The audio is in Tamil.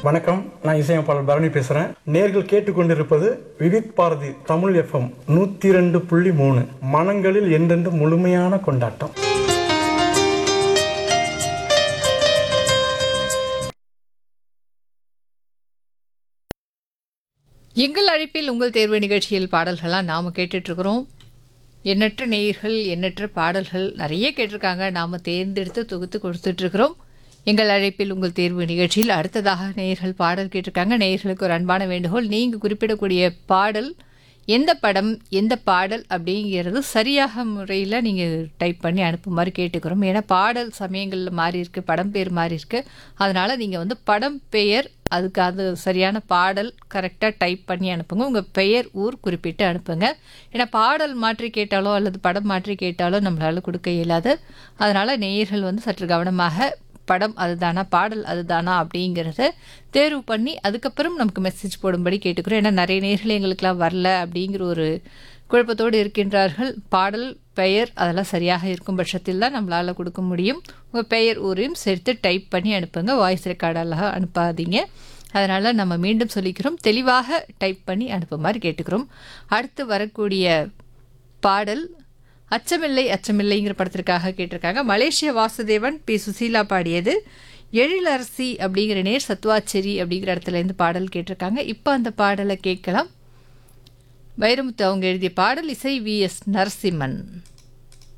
வணக்கம் நான் இசையமைப்பாளர் பரணி பேசுறேன் நேர்கள் கேட்டுக்கொண்டிருப்பது விவித் பாரதி தமிழ் எஃப்எம் நூத்தி ரெண்டு புள்ளி மூணு மனங்களில் என்றென்று முழுமையான கொண்டாட்டம் எங்கள் அழைப்பில் உங்கள் தேர்வு நிகழ்ச்சியில் பாடல்கள்லாம் நாம் கேட்டுட்ருக்குறோம் எண்ணற்ற நேயர்கள் எண்ணற்ற பாடல்கள் நிறைய கேட்டிருக்காங்க நாம் தேர்ந்தெடுத்து தொகுத்து கொடுத்துட்ருக்குறோம் எங்கள் அழைப்பில் உங்கள் தேர்வு நிகழ்ச்சியில் அடுத்ததாக நேயர்கள் பாடல் கேட்டிருக்காங்க நேயர்களுக்கு ஒரு அன்பான வேண்டுகோள் நீங்கள் குறிப்பிடக்கூடிய பாடல் எந்த படம் எந்த பாடல் அப்படிங்கிறது சரியாக முறையில் நீங்கள் டைப் பண்ணி அனுப்புமாறு கேட்டுக்கிறோம் ஏன்னா பாடல் சமயங்களில் மாறி இருக்கு படம் பேர் மாறி இருக்கு அதனால் நீங்கள் வந்து படம் பெயர் அதுக்கு அது சரியான பாடல் கரெக்டாக டைப் பண்ணி அனுப்புங்க உங்கள் பெயர் ஊர் குறிப்பிட்டு அனுப்புங்க ஏன்னா பாடல் மாற்றி கேட்டாலோ அல்லது படம் மாற்றி கேட்டாலோ நம்மளால் கொடுக்க இயலாது அதனால் நேயர்கள் வந்து சற்று கவனமாக படம் அதுதானா பாடல் அதுதானா அப்படிங்கிறத தேர்வு பண்ணி அதுக்கப்புறம் நமக்கு மெசேஜ் போடும்படி கேட்டுக்கிறோம் ஏன்னா நிறைய நேர்கள் எங்களுக்கெல்லாம் வரல அப்படிங்கிற ஒரு குழப்பத்தோடு இருக்கின்றார்கள் பாடல் பெயர் அதெல்லாம் சரியாக இருக்கும் பட்சத்தில் தான் நம்மளால் கொடுக்க முடியும் உங்கள் பெயர் ஊரையும் சேர்த்து டைப் பண்ணி அனுப்புங்க வாய்ஸ் ரெக்கார்டெல்லாம் அனுப்பாதீங்க அதனால் நம்ம மீண்டும் சொல்லிக்கிறோம் தெளிவாக டைப் பண்ணி அனுப்புமாறு கேட்டுக்கிறோம் அடுத்து வரக்கூடிய பாடல் அச்சமில்லை அச்சமில்லைங்கிற படத்திற்காக கேட்டிருக்காங்க மலேசிய வாசுதேவன் பி சுசீலா பாடியது எழிலரசி அப்படிங்கிற நேர் சத்வாச்சேரி அப்படிங்கிற இடத்துல இருந்து பாடல் கேட்டிருக்காங்க இப்போ அந்த பாடலை கேட்கலாம் வைரமுத்து அவங்க எழுதிய பாடல் இசை வி எஸ் நரசிம்மன்